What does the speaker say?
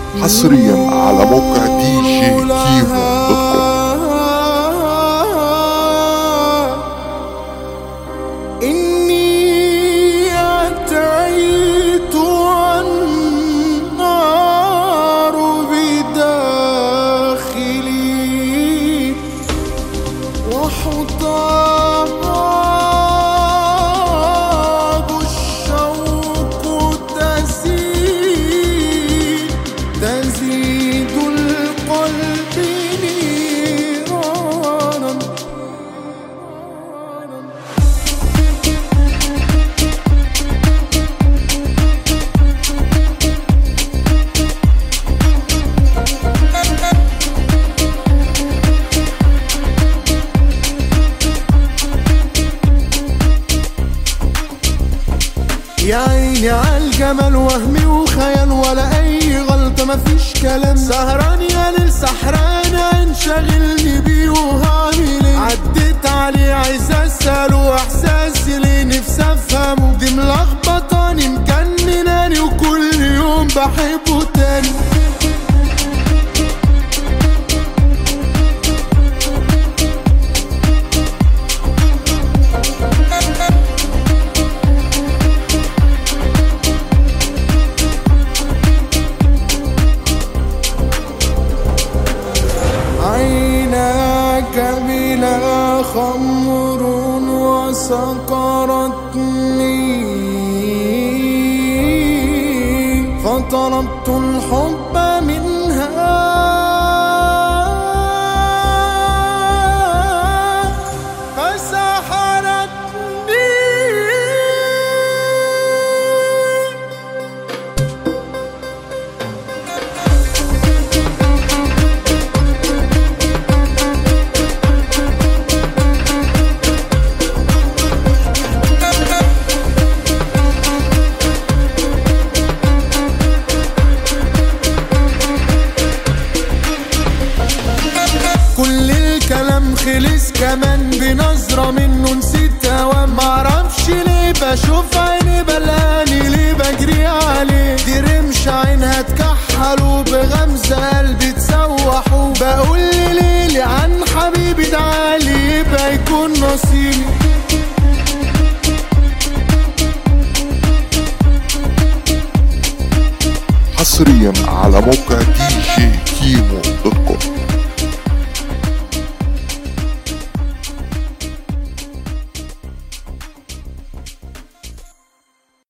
حصريا على موقع دي جي كيمو دوت كوم إني أتيت النار بداخلي وحطاب الشوق تزيد تزيد القلب نيرانا يا عيني عالجمال وهمي وخيال ولا اي غلطة مفيش كلام سهران يا ليل سحران انشغلني بيه وهعمل ايه عديت عليه عايز اساله احساسي ليه نفسي افهمه دي ملخبطاني مجنناني وكل يوم بحبه تاني عيناك بلا خمر وسكرتني فطلبت الحب منها فسحرتني كل الكلام خلص كمان بنظرة منه نسيت اوام معرفش ليه بشوف عيني بلاني ليه بجري عليه دي رمش عينها تكحل وبغمزة قلبي تسوح وبقول ليلي عن حبيبي تعالي يبقى يكون نصيبي حصريا على موقع دي جي كيمو دوت كوم